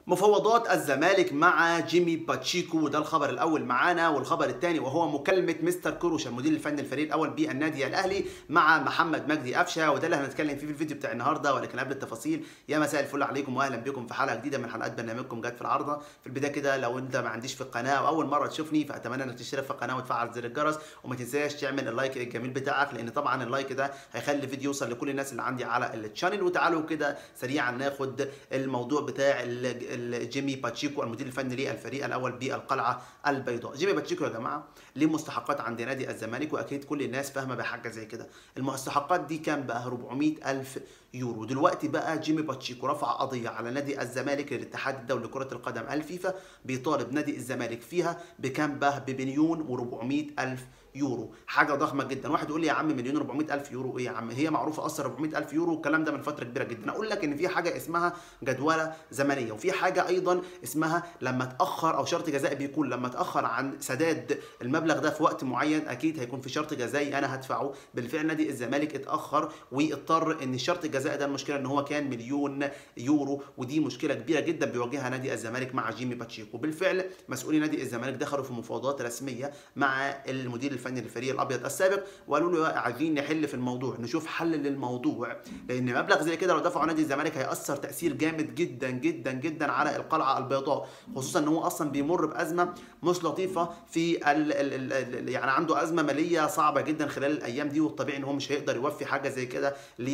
مفاوضات الزمالك مع جيمي باتشيكو وده الخبر الاول معانا والخبر الثاني وهو مكالمه مستر كروش المدير الفني الفريق الاول بالنادي الاهلي مع محمد مجدي قفشه وده اللي هنتكلم فيه في الفيديو بتاع النهارده ولكن قبل التفاصيل يا مساء الفل عليكم واهلا بكم في حلقه جديده من حلقات برنامجكم جت في العارضه في البدايه كده لو انت ما عنديش في القناه او اول مره تشوفني فاتمنى انك تشترك في القناه وتفعل زر الجرس وما تنساش تعمل اللايك الجميل بتاعك لان طبعا اللايك ده هيخلي الفيديو يوصل لكل الناس اللي عندي على التشانل وتعالوا كده سريعا ناخد الموضوع بتاع جيمي باتشيكو باتشيكو المدير الفني للفريق الاول بالقلعه البيضاء جيمي باتشيكو يا جماعه ليه مستحقات عند نادي الزمالك واكيد كل الناس فاهمه بحاجه زي كده المستحقات دي كان بقى 400 الف يورو دلوقتي بقى جيمي باتشيكو رفع قضيه على نادي الزمالك للاتحاد الدولي لكره القدم الفيفا بيطالب نادي الزمالك فيها بكام بقى بمليون و400 الف يورو حاجه ضخمه جدا واحد يقول لي يا عم مليون 400 الف يورو ايه يا عم هي معروفه اصلا 400 الف يورو والكلام ده من فتره كبيره جدا اقول لك ان في حاجه اسمها جدوله زمنيه وفي حاجه ايضا اسمها لما تاخر او شرط جزائي بيكون لما تاخر عن سداد المبلغ ده في وقت معين اكيد هيكون في شرط جزائي انا هدفعه بالفعل نادي الزمالك اتاخر واضطر ان الشرط الجزائي ده المشكله ان هو كان مليون يورو ودي مشكله كبيره جدا بيواجهها نادي الزمالك مع جيمي باتشيكو بالفعل مسؤولي نادي الزمالك دخلوا في مفاوضات رسميه مع المدير الفني للفريق الابيض السابق وقالوا له عايزين نحل في الموضوع نشوف حل للموضوع لان مبلغ زي كده لو دفعوا نادي الزمالك هياثر تاثير جامد جدا جدا جدا على القلعه البيضاء خصوصا ان هو اصلا بيمر بازمه مش لطيفه في ال ال ال يعني عنده ازمه ماليه صعبه جدا خلال الايام دي والطبيعي ان هو مش هيقدر يوفي حاجه زي كده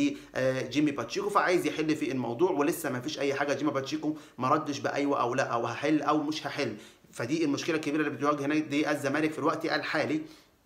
لجيمي باتشيكو فعايز يحل في الموضوع ولسه ما فيش اي حاجه جيمي باتشيكو ما ردش بايوه او لا او هحل او مش هحل فدي المشكله الكبيره اللي بتواجه نادي الزمالك في الوقت الحالي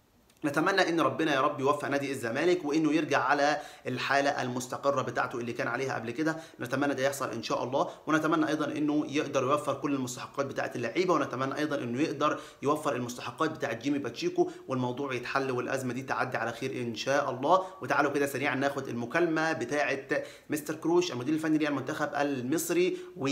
نتمنى ان ربنا يا رب يوفق نادي الزمالك وانه يرجع على الحاله المستقره بتاعته اللي كان عليها قبل كده نتمنى ده يحصل ان شاء الله ونتمنى ايضا انه يقدر يوفر كل المستحقات بتاعه اللعيبه ونتمنى ايضا انه يقدر يوفر المستحقات بتاعه جيمي باتشيكو والموضوع يتحل والازمه دي تعدي على خير ان شاء الله وتعالوا كده سريعا ناخد المكالمه بتاعه مستر كروش المدير الفني للمنتخب المصري و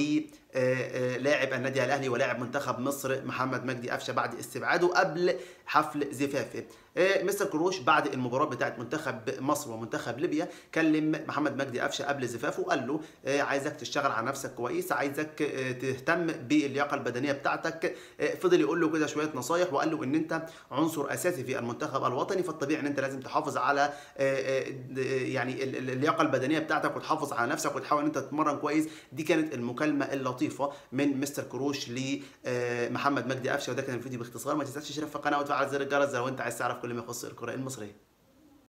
لاعب النادي الاهلي ولاعب منتخب مصر محمد مجدي قفشه بعد استبعاده قبل حفل زفافه مستر كروش بعد المباراه بتاعت منتخب مصر ومنتخب ليبيا كلم محمد مجدي قفشه قبل زفافه وقال له عايزك تشتغل على نفسك كويس عايزك تهتم باللياقه البدنيه بتاعتك فضل يقول له كده شويه نصايح وقال له ان انت عنصر اساسي في المنتخب الوطني فالطبيعي ان انت لازم تحافظ على يعني اللياقه البدنيه بتاعتك وتحافظ على نفسك وتحاول ان انت تتمرن كويس دي كانت المكالمه اللطيفه من مستر كروش لمحمد مجدي قفشه وده كان الفيديو باختصار ما تنساش تشترك في القناه وتفعل زر الجرس لو انت عايز تعرف كل ما يخص الكره المصريه